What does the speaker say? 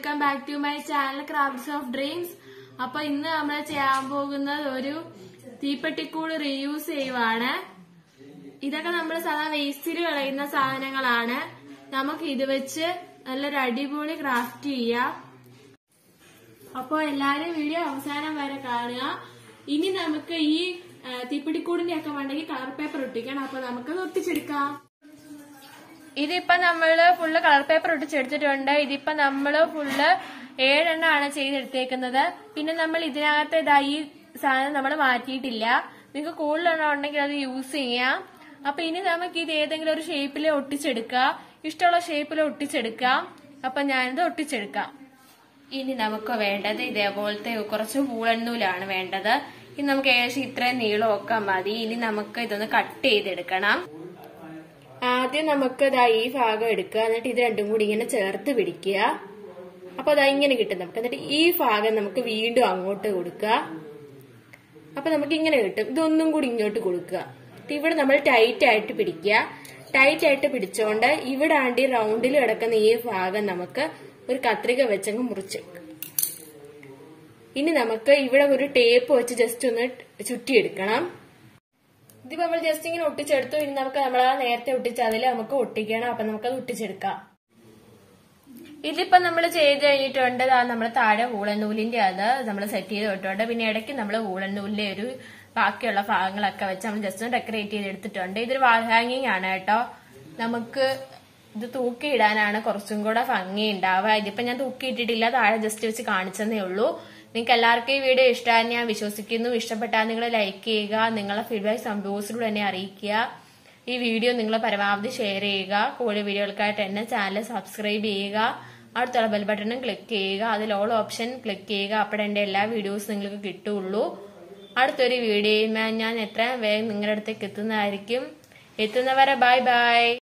welcome back to my channel crafts of dreams അപ്പൊ ഇന്ന് നമ്മൾ ചെയ്യാൻ പോകുന്നത് ഒരു തീപ്പെട്ടിക്കൂട് റീയൂസ് ചെയ്യുവാണ് ഇതൊക്കെ നമ്മൾ സാധാ വേസ്റ്റിൽ കളയുന്ന സാധനങ്ങളാണ് നമുക്ക് ഇത് വെച്ച് നല്ലൊരു അടിപൊളി ക്രാഫ്റ്റ് ചെയ്യാം അപ്പോൾ എല്ലാരും വീഡിയോ അവസാനം വരെ കാണുക ഇനി നമുക്ക് ഈ ആ, തീപ്പിടിക്കൂടിന്റെ ഒക്കെ വേണ്ടെങ്കിൽ കളർ പേപ്പർ ഒട്ടിക്കണം അപ്പൊ നമുക്കത് ഒട്ടിച്ചെടുക്കാം ഇതിപ്പോ നമ്മള് ഫുള്ള് കളർ പേപ്പർ ഒട്ടിച്ചെടുത്തിട്ടുണ്ട് ഇതിപ്പോ നമ്മള് ഫുള്ള് ഏഴെണ്ണമാണ് ചെയ്തെടുത്തേക്കുന്നത് പിന്നെ നമ്മൾ ഇതിനകത്ത് ഇതാ ഈ സാധനം നമ്മൾ മാറ്റിയിട്ടില്ല നിങ്ങൾക്ക് കൂടുതലെണ്ണം ഉണ്ടെങ്കിൽ അത് യൂസ് ചെയ്യാം അപ്പൊ ഇനി നമുക്ക് ഇത് ഏതെങ്കിലും ഒരു ഷേപ്പിൽ ഒട്ടിച്ചെടുക്കാം ഇഷ്ടമുള്ള ഷേപ്പിൽ ഒട്ടിച്ചെടുക്കാം അപ്പൊ ഞാനിത് ഒട്ടിച്ചെടുക്കാം ഇനി നമുക്ക് വേണ്ടത് ഇതേപോലത്തെ കുറച്ച് പൂളന്നൂലാണ് വേണ്ടത് ഇനി നമുക്ക് ഏകദേശം ഇത്രയും നീളമൊക്കെ മതി ഇനി നമുക്ക് ഇതൊന്ന് കട്ട് ചെയ്തെടുക്കണം ആദ്യം നമുക്ക് ഇതാ ഈ ഭാഗം എടുക്കുക എന്നിട്ട് ഇത് രണ്ടും കൂടി ഇങ്ങനെ ചേർത്ത് പിടിക്കുക അപ്പൊ അതാ ഇങ്ങനെ കിട്ടും നമുക്ക് എന്നിട്ട് ഈ ഭാഗം നമുക്ക് വീണ്ടും അങ്ങോട്ട് കൊടുക്കുക അപ്പൊ നമുക്ക് ഇങ്ങനെ കിട്ടും ഇതൊന്നും കൂടി ഇങ്ങോട്ട് കൊടുക്കുക എന്നിട്ട് ഇവിടെ നമ്മൾ ടൈറ്റ് ആയിട്ട് പിടിക്കുക ടൈറ്റ് ആയിട്ട് പിടിച്ചോണ്ട് ഇവിടെ ആണ്ടി റൗണ്ടിൽ കിടക്കുന്ന ഈ ഭാഗം നമുക്ക് ഒരു കത്രിക വെച്ചങ്ങ് മുറിച്ചെടുക്കാം ഇനി നമുക്ക് ഇവിടെ ഒരു ടേപ്പ് വെച്ച് ജസ്റ്റ് ഒന്ന് ചുറ്റിയെടുക്കണം ഇതിപ്പോ നമ്മൾ ജസ്റ്റ് ഇങ്ങനെ ഒട്ടിച്ചെടുത്തു ഇനി നമുക്ക് നമ്മൾ ആ നേരത്തെ ഒട്ടിച്ച അതിൽ നമുക്ക് ഒട്ടിക്കണം അപ്പൊ നമുക്കത് ഒട്ടിച്ചെടുക്കാം ഇതിപ്പോ നമ്മൾ ചെയ്ത് കഴിഞ്ഞിട്ടുണ്ട് നമ്മൾ താഴെ വൂളൻ നൂലിന്റെ അത് നമ്മൾ സെറ്റ് ചെയ്ത് ഇട്ടിട്ടുണ്ട് പിന്നെ ഇടയ്ക്ക് നമ്മൾ വൂളൻ നൂലിന്റെ ഒരു ബാക്കിയുള്ള ഭാഗങ്ങളൊക്കെ വെച്ച് നമ്മൾ ജസ്റ്റ് ഒന്ന് ഡെക്കറേറ്റ് ചെയ്ത് എടുത്തിട്ടുണ്ട് ഇതൊരു വാൾ ഹാങ്ങിങ് ആണ് കേട്ടോ നമുക്ക് ഇത് തൂക്കിയിടാനാണ് കുറച്ചും കൂടെ ഭംഗി ഉണ്ടാവുക ഇതിപ്പോ ഞാൻ തൂക്കിയിട്ടിട്ടില്ല താഴെ ജസ്റ്റ് വെച്ച് കാണിച്ചതേ ഉള്ളൂ നിങ്ങൾക്ക് എല്ലാവർക്കും ഈ വീഡിയോ ഇഷ്ടമാണെന്ന് ഞാൻ വിശ്വസിക്കുന്നു ഇഷ്ടപ്പെട്ടാൽ നിങ്ങൾ ലൈക്ക് ചെയ്യുക നിങ്ങളുടെ ഫീഡ്ബാക്ക് സംഭവത്തിലൂടെ തന്നെ അറിയിക്കുക ഈ വീഡിയോ നിങ്ങൾ പരമാവധി ഷെയർ ചെയ്യുക കൂടുതൽ വീഡിയോകൾക്കായിട്ട് എന്നെ ചാനൽ സബ്സ്ക്രൈബ് ചെയ്യുക അടുത്തുള്ള ബെൽ ബട്ടണും ക്ലിക്ക് ചെയ്യുക അതിൽ ഓൾ ഓപ്ഷൻ ക്ലിക്ക് ചെയ്യുക അപ്പോൾ എൻ്റെ എല്ലാ വീഡിയോസും നിങ്ങൾക്ക് കിട്ടുള്ളൂ അടുത്തൊരു വീഡിയോയുമായി ഞാൻ എത്രയും വേഗം നിങ്ങളുടെ അടുത്തേക്ക് എത്തുന്നതായിരിക്കും എത്തുന്നവരെ ബൈ ബൈ